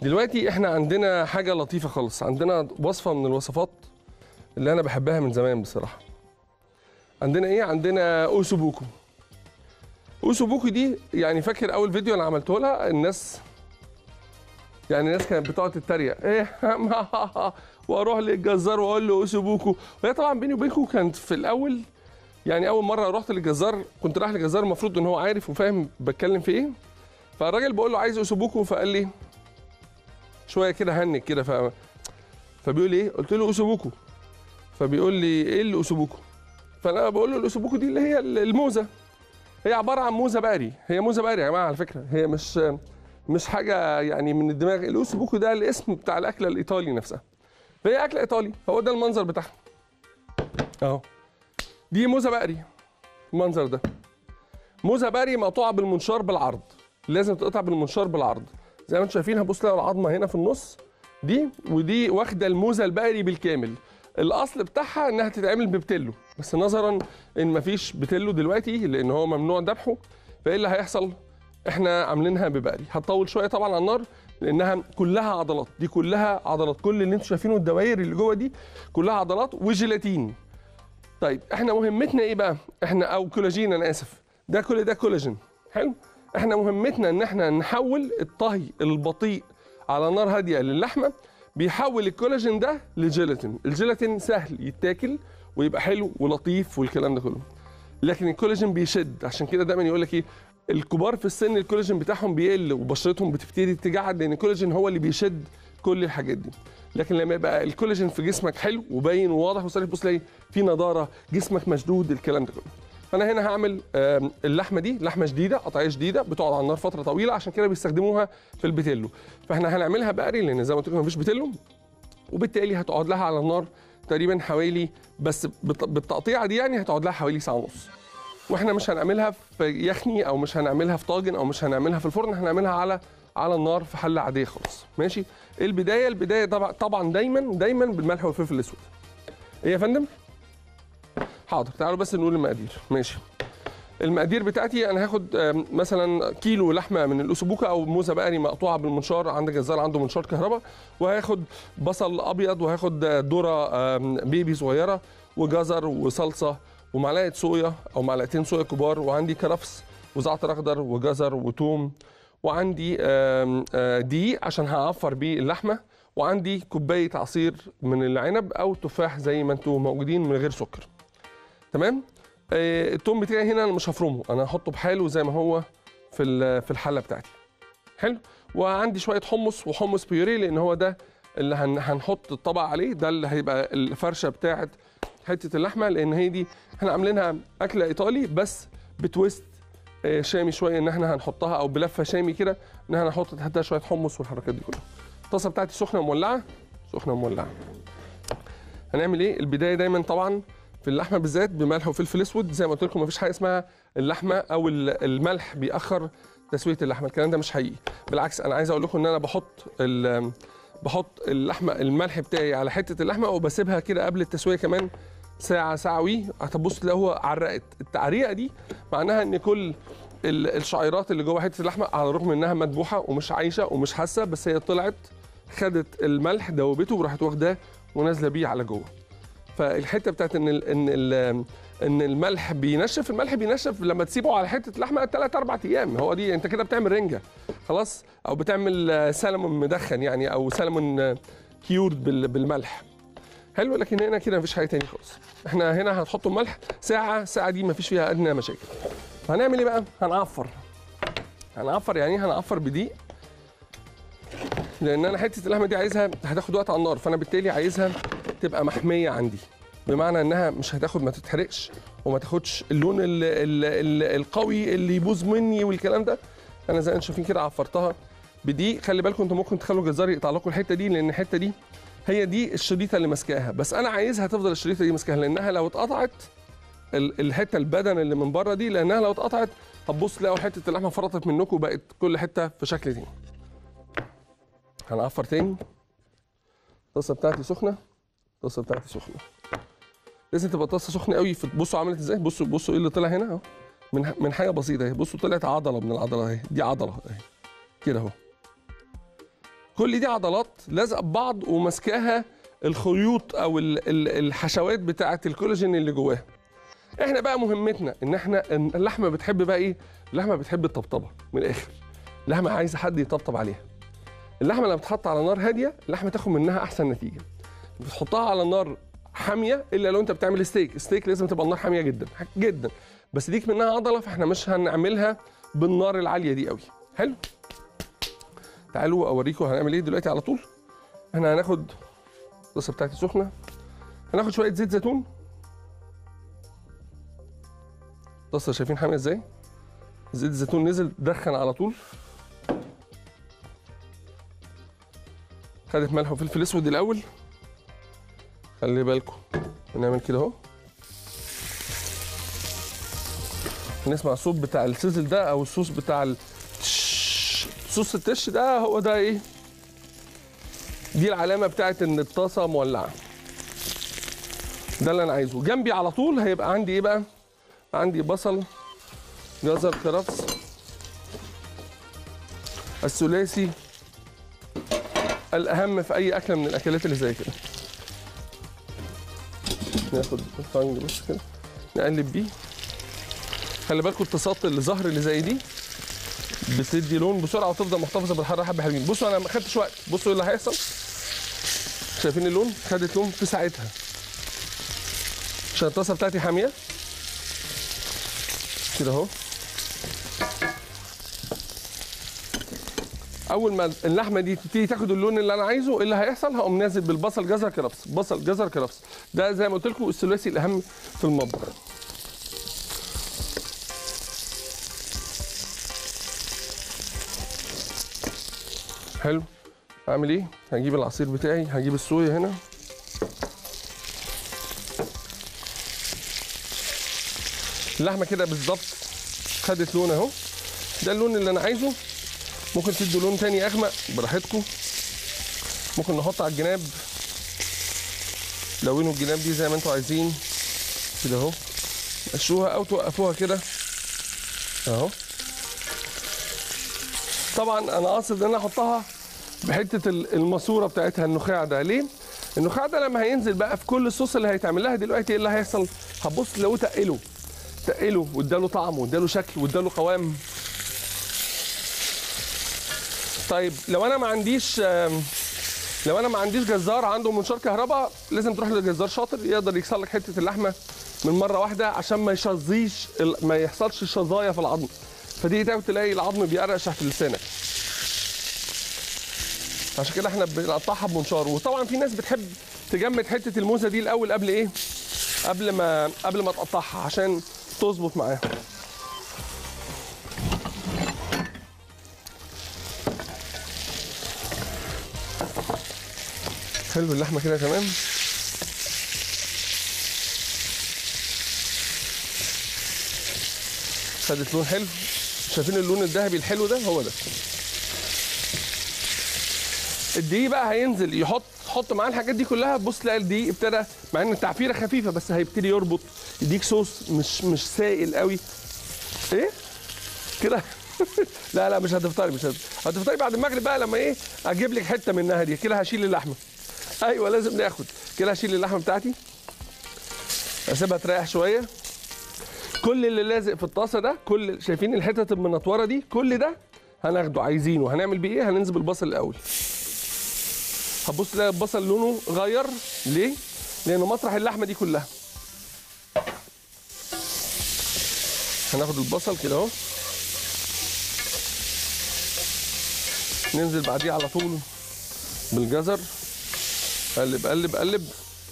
دلوقتي احنا عندنا حاجه لطيفه خالص عندنا وصفه من الوصفات اللي انا بحبها من زمان بصراحه عندنا ايه عندنا اوسوبوكو اوسوبوكو دي يعني فاكر اول فيديو انا عملته لها الناس يعني الناس كانت بتقعد تتريق ايه واروح للجزار واقول له اوسوبوكو وهي طبعا بيني وبينكم كانت في الاول يعني اول مره رحت للجزار كنت رايح للجزار المفروض ان هو عارف وفاهم بتكلم في ايه فالراجل بقول له عايز اوسوبوكو فقال لي شويه كده هنك كده ف فبيقول لي ايه قلت له اوسوبوكو فبيقول لي ايه اللي اوسوبوكو فانا بقول له الاوسوبوكو دي اللي هي الموزه هي عباره عن موزه بقري هي موزه بقري يا جماعه على فكره هي مش مش حاجه يعني من الدماغ الاوسوبوكو ده الاسم بتاع الاكله الايطالي نفسها فهي اكله ايطالي هو ده المنظر بتاعها اهو دي موزه بقري المنظر ده موزه بقري مقطوعه بالمنشار بالعرض لازم تقطع بالمنشار بالعرض زي ما انتم شايفين هتبص تلاقوا العظمه هنا في النص دي ودي واخده الموزه البقري بالكامل الاصل بتاعها انها تتعمل ببتلو بس نظرا ان مفيش بتلو دلوقتي لان هو ممنوع ذبحه فايه اللي هيحصل احنا عاملينها ببقري هتطول شويه طبعا على النار لانها كلها عضلات دي كلها عضلات كل اللي انتم شايفينه الدوائر اللي جوه دي كلها عضلات وجيلاتين طيب احنا مهمتنا ايه بقى احنا او كولاجين انا اسف ده كل ده كولاجين حلو احنا مهمتنا ان احنا نحول الطهي البطيء على نار هاديه للحمه بيحول الكولاجين ده لجيلاتين الجيلاتين سهل يتاكل ويبقى حلو ولطيف والكلام ده كله لكن الكولاجين بيشد عشان كده دايما يقول لك ايه الكبار في السن الكولاجين بتاعهم بيقل وبشرتهم بتبتدي تجعد لان الكولاجين هو اللي بيشد كل الحاجات دي لكن لما يبقى الكولاجين في جسمك حلو وباين وواضح وصريح بص تلاقي في نضاره جسمك مشدود الكلام ده كله فانا هنا هعمل آم، اللحمه دي لحمه شديده قطعيه شديده بتقعد على النار فتره طويله عشان كده بيستخدموها في البتيلو فاحنا هنعملها بقري لان زي ما قلت لكم مفيش بتيلو وبالتالي هتقعد لها على النار تقريبا حوالي بس بالت- بالتقطيعه دي يعني هتقعد لها حوالي ساعه ونص واحنا مش هنعملها في يخني او مش هنعملها في طاجن او مش هنعملها في الفرن هنعملها على على النار في حله عاديه خالص ماشي البدايه البدايه طبعا طبعا دايما دايما بالملح والفلفل الاسود ايه يا فندم حاضر تعالوا بس نقول المقادير ماشي المقادير بتاعتي انا هاخد آم، مثلا كيلو لحمه من الاسبوكه او موزه بقري مقطوعه بالمنشار عند جزار عنده منشار كهرباء وهاخد بصل ابيض وهاخد آه، ذره آم، بيبي صغيره وجزر وصلصه ومعلقه صويا او معلقتين صويا كبار وعندي كرفس وزعتر اخضر وجزر وتوم وعندي آم، آه، دقيق عشان هعفر بيه اللحمه وعندي كوبايه عصير من العنب او تفاح زي ما انتم موجودين من غير سكر تمام آه، التوم بتاعي هنا انا مش هفرمه انا هحطه بحاله زي ما هو في ال- في الحله بتاعتي حلو وعندي شويه حمص وحمص بيوري لان هو ده اللي هن هنحط الطبق عليه ده اللي هيبقى الفرشه بتاعت حته اللحمه لان هي دي احنا عاملينها اكله ايطالي بس بتويست آه، شامي شويه ان احنا هنحطها او بلفه شامي كده ان احنا هنحط تحتها شويه حمص والحركات دي كلها الطاسه بتاعتي سخنه ومولعه سخنه ومولعه هنعمل ايه البدايه دايما طبعا في اللحمه بالذات بملح وفلفل اسود زي ما قلت لكم مفيش حاجه اسمها اللحمه او ال- الملح بيأخر تسويه اللحمه الكلام ده مش حقيقي بالعكس انا عايز اقول لكم ان انا بحط ال- بحط اللحمه الملح بتاعي على حته اللحمه وبسيبها كده قبل التسويه كمان ساعه ساعه وي هتبص تلاقي هو عرقت التعريقه دي معناها ان كل ال- الشعيرات اللي جوه حته اللحمه على الرغم انها مذبوحه ومش عايشه ومش حاسه بس هي طلعت خدت الملح دوبته وراحت واخداه ونازله بيه على جوه فالحته بتاعت ان ال ان ال ان الملح بينشف الملح بينشف لما تسيبه على حته لحمه ثلاث اربع ايام هو دي انت كده بتعمل رنجه خلاص او بتعمل آه، سلمون مدخن يعني او سلمون آه، كيورد بال- بالملح حلو لكن هنا كده مفيش حاجه تاني خالص احنا هنا هنحطوا الملح ساعه ساعه دي مفيش فيها ادنى مشاكل هنعمل ايه بقى هنعفر هنعفر يعني إيه؟ هنعفر بدقيق لان انا حته اللحمه دي عايزها هتاخد وقت على النار فانا بالتالي عايزها تبقى محميه عندي بمعنى انها مش هتاخد ما تتحرقش وما تاخدش اللون ال ال ال القوي اللي يبوظ مني والكلام ده انا زي ما انتم شايفين كده عفرتها بدقيق خلي بالكم انتوا ممكن تخلوا الجزار يقطع لكم الحته دي لان الحته دي هي دي الشريطه اللي ماسكاها بس انا عايزها تفضل الشريطه دي ماسكاها لانها لو اتقطعت ال- الحته البدن اللي من بره دي لانها لو اتقطعت هتبص تلاقوا حته اللحمه فرطت منكم وبقت كل حته في شكل تاني هنعفر تاني الطاسه بتاعتي سخنه الطاسه بتاعتي سخنه لازم تبقى الطاسه سخنه قوي في- بصوا عملت ازاي بصوا بصوا ايه اللي طلع هنا اهو من من حاجه بسيطه اهي بصوا طلعت عضله من العضله اهي دي عضله اهي كده اهو كل دي عضلات لازقه ببعض وماسكاها الخيوط او ال- ال- الحشوات بتاعه الكولاجين اللي جواها احنا بقى مهمتنا ان احنا إن اللحمه بتحب بقى ايه اللحمه بتحب الطبطبه من الاخر اللحمه عايزه حد يطبطب عليها اللحمه لما بتتحط على نار هاديه اللحمه تاخد منها احسن نتيجه بتحطها على نار حاميه الا لو انت بتعمل ستيك ستيك لازم تبقى النار حاميه جدا جدا بس ديك منها عضله فاحنا مش هنعملها بالنار العاليه دي قوي حلو تعالوا اوريكم هنعمل ايه دلوقتي على طول احنا هناخد الطاسه بتاعتي سخنه هناخد شويه زيت زيتون الطاسه شايفين حاميه ازاي زيت الزيتون نزل دخن على طول خدت ملح وفلفل اسود الاول خلي بالكم بنعمل كده اهو نسمع الصوت بتاع السيزل ده او الصوص بتاع ال... تش- صوص التش ده هو ده ايه دي العلامه بتاعت ان الطاسه مولعه ده اللي انا عايزه جنبي على طول هيبقى عندي ايه بقى عندي بصل جزر كرفس الثلاثي الاهم في اي اكله من الاكلات اللي زي كده ناخد الفنج بس كده نقلب بيه خلي بالكم التصاط الزهر اللي زي دي بتدي لون بسرعه وتفضل محتفظه بالحراره حبه حلوين بصوا انا ما خدتش وقت بصوا ايه اللي هيحصل شايفين اللون خدت لون في ساعتها عشان الطاسه بتاعتي حاميه كده اهو اول ما اللحمه دي تبتدي تاخد اللون اللي انا عايزه ايه اللي هيحصل هقوم نازل بالبصل جزر كرفس بصل جزر كرفس ده زي ما قلت لكم الثلاثي الاهم في المطبخ حلو اعمل ايه هجيب العصير بتاعي هجيب الصويا هنا اللحمه كده بالظبط خدت لون اهو ده اللون اللي انا عايزه ممكن تدوا لون تاني اغمق براحتكم ممكن نحط على الجناب لونوا الجناب دي زي ما انتوا عايزين كده اهو مشوها او توقفوها كده اهو طبعا انا قاصد ان انا احطها بحته ال- الماسوره بتاعتها النخاع ده ليه النخاع ده لما هينزل بقى في كل الصوص اللي هيتعمل لها دلوقتي ايه اللي هيحصل هتبص لو تقله تقله واداله طعم واداله شكل واداله قوام طيب لو انا ما عنديش آم، لو انا ما عنديش جزار عنده منشار كهرباء لازم تروح لجزار شاطر يقدر يكسر لك حته اللحمه من مره واحده عشان ما يشظيش ال- ما يحصلش شظايا في العظم فدي تاخد تلاقي العظم بيقرقش تحت لسانك عشان كده احنا بنقطعها بمنشار وطبعا في ناس بتحب تجمد حته الموزه دي الاول قبل ايه قبل ما قبل ما تقطعها عشان تظبط معاها حلو اللحمه كده تمام خدت لون حلو شايفين اللون الذهبي الحلو ده هو ده الدقيق بقى هينزل يحط حط معاه الحاجات دي كلها بص تلاقي الدقيق ابتدى مع ان التعفيره خفيفه بس هيبتدي يربط يديك صوص مش مش سائل قوي ايه كده لا لا مش هتفطري مش هتفطري هتفطري بعد المغرب بقى لما ايه اجيب لك حته منها دي كده هشيل اللحمه ايوه لازم ناخد كده هشيل اللحمه بتاعتي اسيبها تريح شويه كل اللي لازق في الطاسه ده كل شايفين الحتت المنطوره دي كل ده هناخده عايزينه هنعمل بيه ايه هننزل بالبصل الاول هتبص تلاقي البصل لونه غير ليه لانه مطرح اللحمه دي كلها هناخد البصل كده اهو ننزل بعديه على طول بالجزر قلب قلب قلب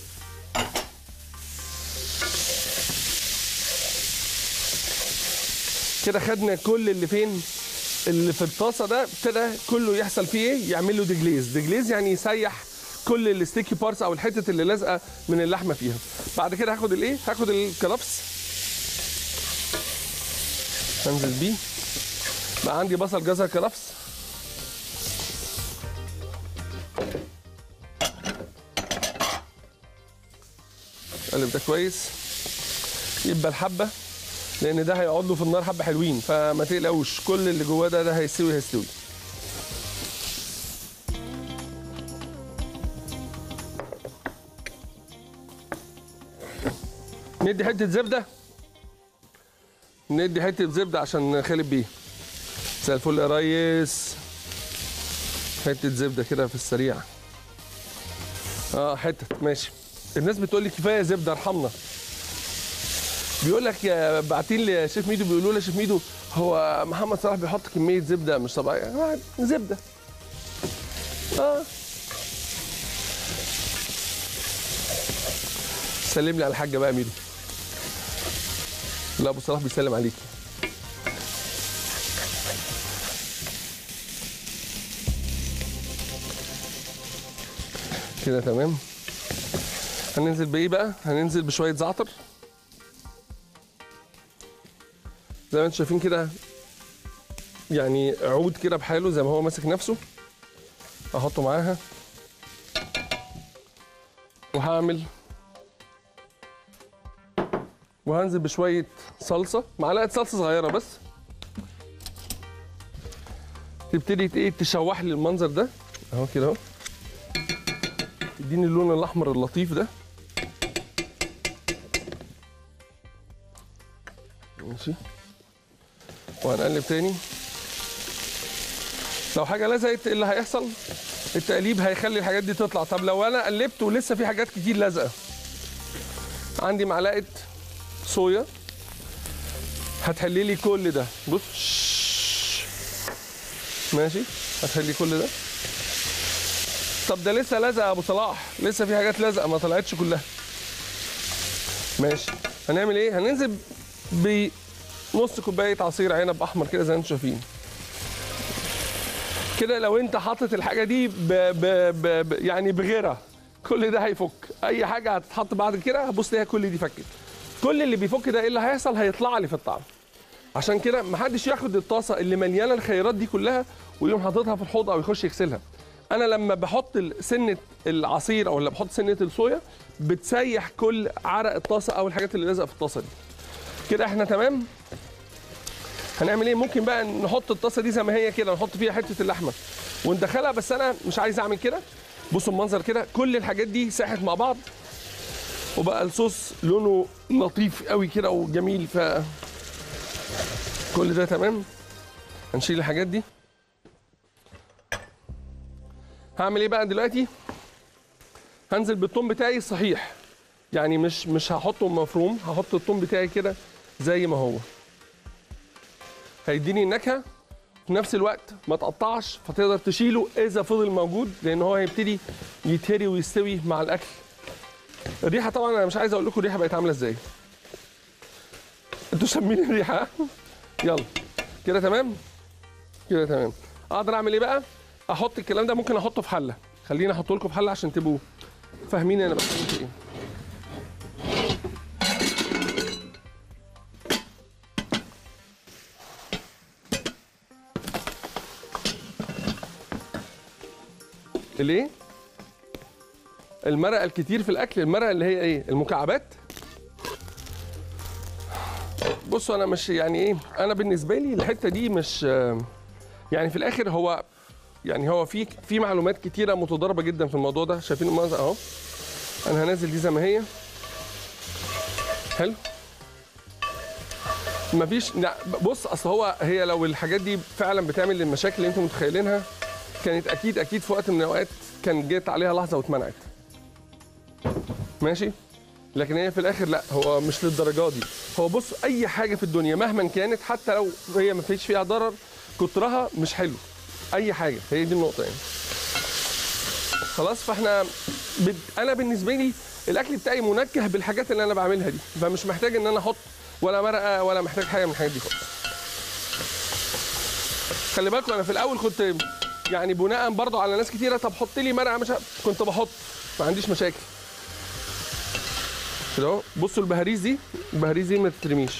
كده خدنا كل اللي فين اللي في الطاسه ده ابتدى كله يحصل فيه ايه يعمل له دجليز دجليز يعني يسيح كل الستيكي بارتس او الحتت اللي لازقه من اللحمه فيها بعد كده هاخد الايه هاخد الكرفس هنزل بيه بقى عندي بصل جزر كرفس قلب ده كويس يبقى الحبه لان ده هيقعد له في النار حبه حلوين فما تقلقوش كل اللي جواه ده ده هيستوي هيستوي ندي حته زبده ندي حته زبده عشان خالد بيه مساء الفل يا ريس حته زبده كده في السريع اه حته ماشي الناس بتقول لي كفايه زبده ارحمنا بيقول لك يا باعتين لي شيف ميدو بيقولوا لي شيف ميدو هو محمد صلاح بيحط كميه زبده مش طبيعيه آه، زبده اه سلم لي على الحاجه بقى يا ميدو لا ابو صلاح بيسلم عليك كده تمام هننزل بايه بقى هننزل بشويه زعتر زي ما انتم شايفين كده يعني عود كده بحاله زي ما هو ماسك نفسه احطه معاها وهعمل وهنزل بشويه صلصه معلقه صلصه صغيره بس تبتدي ايه تشوح لي المنظر ده اهو كده اهو يديني اللون الاحمر اللطيف ده ماشي وهنقلب تاني لو حاجه لزقت ايه اللي هيحصل التقليب هيخلي الحاجات دي تطلع طب لو انا قلبت ولسه في حاجات كتير لازقه عندي معلقه صويا هتحلي لي كل ده بص ماشي هتحلي كل ده طب ده لسه لازقه يا ابو صلاح لسه في حاجات لازقه ما طلعتش كلها ماشي هنعمل ايه هننزل بنص كوبايه عصير عنب احمر كده زي ما انتم شايفين كده لو انت حاطط الحاجه دي ب ب ب ب يعني بغيرها كل ده هيفك اي حاجه هتتحط بعد كده هبص تلاقيها كل دي فكت كل اللي بيفك ده ايه اللي هيحصل هيطلع لي في الطعم عشان كده محدش ياخد الطاسه اللي مليانه الخيرات دي كلها ويقوم حاططها في الحوض او يخش يغسلها انا لما بحط سنه العصير او اللي بحط سنه الصويا بتسيح كل عرق الطاسه او الحاجات اللي لازقه في الطاسه دي كده احنا تمام هنعمل ايه ممكن بقى نحط الطاسه دي زي ما هي كده نحط فيها حته اللحمه وندخلها بس انا مش عايز اعمل كده بصوا المنظر كده كل الحاجات دي ساحت مع بعض وبقى الصوص لونه لطيف قوي كده وجميل ف كل ده تمام هنشيل الحاجات دي هعمل ايه بقى دلوقتي هنزل بالثوم بتاعي الصحيح يعني مش مش هحطه مفروم هحط الثوم بتاعي كده زي ما هو هيديني النكهه في نفس الوقت ما تقطعش فتقدر تشيله اذا فضل موجود لان هو هيبتدي يتهري ويستوي مع الاكل الريحه طبعا انا مش عايز اقول لكم الريحه بقت عامله ازاي انتوا شامين الريحه يلا كده تمام كده تمام اقدر اعمل ايه بقى احط الكلام ده ممكن احطه في حله خليني احطه لكم في حله عشان تبقوا فاهمين انا بتكلم في ايه الايه المرقه الكتير في الاكل المرقه اللي هي ايه المكعبات بصوا انا مش يعني ايه انا بالنسبه لي الحته دي مش يعني في الاخر هو يعني هو في في معلومات كتيره متضاربه جدا في الموضوع ده شايفين المنظر اهو انا هنزل دي زي ما هي حلو مفيش لا بص اصل هو هي لو الحاجات دي فعلا بتعمل المشاكل اللي انتم متخيلينها كانت اكيد اكيد في وقت من الاوقات كان جت عليها لحظه واتمنعت ماشي لكن هي في الاخر لا هو مش للدرجه دي هو بص اي حاجه في الدنيا مهما كانت حتى لو هي ما فيش فيها ضرر كترها مش حلو اي حاجه هي دي النقطه يعني خلاص فاحنا ب... انا بالنسبه لي الاكل بتاعي منكه بالحاجات اللي انا بعملها دي فمش محتاج ان انا احط ولا مرقه ولا محتاج حاجه من الحاجات دي خالص خلي بالكم انا في الاول كنت يعني بناء برضو على ناس كتيره طب حط لي مرقه مش كنت بحط ما عنديش مشاكل كده اهو بصوا البهاريز دي البهاريز دي ما تترميش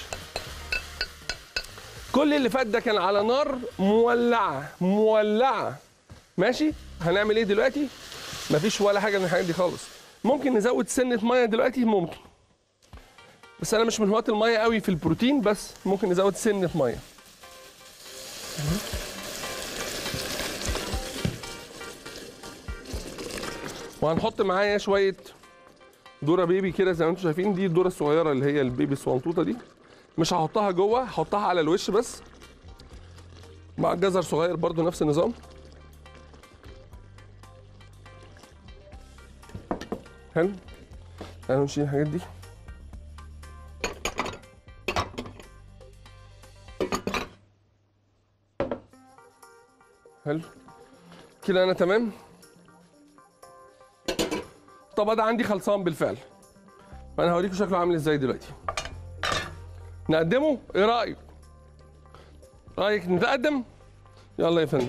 كل اللي فات ده كان على نار مولعه مولعه ماشي هنعمل ايه دلوقتي مفيش ولا حاجه من الحاجات دي خالص ممكن نزود سنه ميه دلوقتي ممكن بس انا مش من هواة الميه قوي في البروتين بس ممكن نزود سنه ميه وهنحط معايا شويه ذره بيبي كده زي ما انتم شايفين دي الذره الصغيره اللي هي البيبي الصغنطوطه دي مش هحطها جوه هحطها على الوش بس مع جزر صغير برضو نفس النظام حلو تعالوا نشيل الحاجات دي حلو كده انا تمام طب ده عندي خلصان بالفعل فانا هوريكم شكله عامل ازاي دلوقتي نقدمه ايه رايك رايك نتقدم يلا يا فندم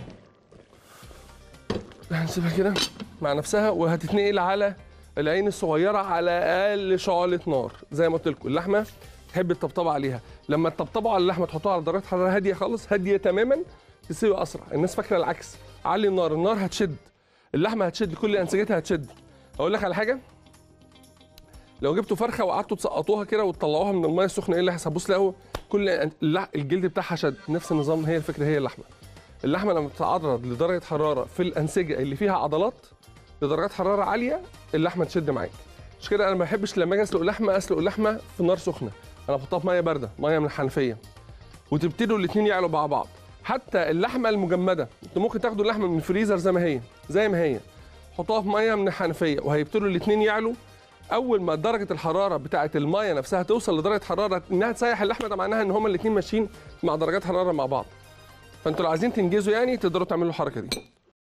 هنسيبها كده مع نفسها وهتتنقل على العين الصغيره على اقل شعله نار زي ما قلت لكم اللحمه تحب الطبطبه عليها لما تطبطبوا على اللحمه تحطوها على درجه حراره هاديه خالص هاديه تماما تستوي اسرع الناس فاكره العكس علي النار النار هتشد اللحمه هتشد كل انسجتها هتشد اقول لك على حاجه لو جبتوا فرخه وقعدتوا تسقطوها كده وتطلعوها من الميه السخنه ايه اللي هيحصل بص تلاقوا كل اللح- الجلد بتاعها شد نفس النظام هي الفكره هي اللحمه اللحمه لما بتتعرض لدرجه حراره في الانسجه اللي فيها عضلات لدرجات حراره عاليه اللحمه تشد معاك مش كده انا ما بحبش لما اجي اسلق اللحمه اسلق اللحمه في نار سخنه انا بحطها في ميه بارده ميه من الحنفيه وتبتدوا الاثنين يعلوا مع بعض حتى اللحمه المجمده انتوا ممكن تاخدوا اللحمه من الفريزر زي ما هي زي ما هي حطوها في ميه من الحنفيه وهيبتدوا الاثنين يعلوا اول ما درجه الحراره بتاعه الميه نفسها توصل لدرجه حراره انها تسيح اللحمه ده معناها ان هما الاثنين ماشيين مع درجات حراره مع بعض فانتوا لو عايزين تنجزوا يعني تقدروا تعملوا الحركه دي